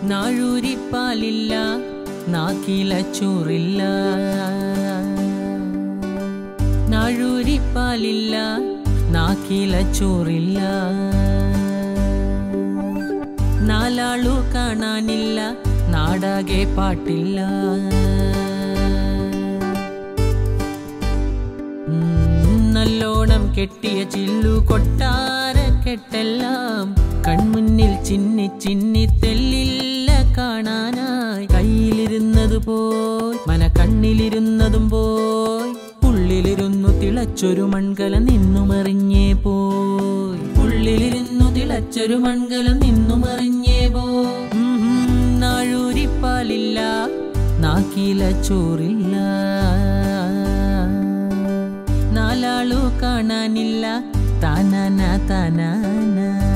നാഴൂരിപ്പാലില്ല നാക്കില ചോറില്ല നാഴൂരിപ്പാലില്ല നാക്കില ചോറില്ല നാലാളു കാണാനില്ല നാടാകെ പാട്ടില്ല ഉം, നല്ലോണം കെട്ടിയ ചില്ലു കൊട്ടാര കെട്ടെല്ലാം കൺമുന്നിൽ ചിന്നി ചിന്നി തെല്ലില്ല കാണാനായി കയ്യിലിരുന്നത് പോയി മന കണ്ണിലിരുന്നതും പോയി ഉള്ളിലിരുന്നു തിളച്ചൊരു മൺകല നിന്നുമറിഞ്ഞേ പോയി ഉള്ളിലിരുന്നു തിളച്ചൊരു മൺകല നിന്നുമറിഞ്ഞേ പോയി നാഴൂരിപ്പാലില്ല നാക്കില ചോറില്ല നാലാളു കാണാനില്ല താനാന താനാന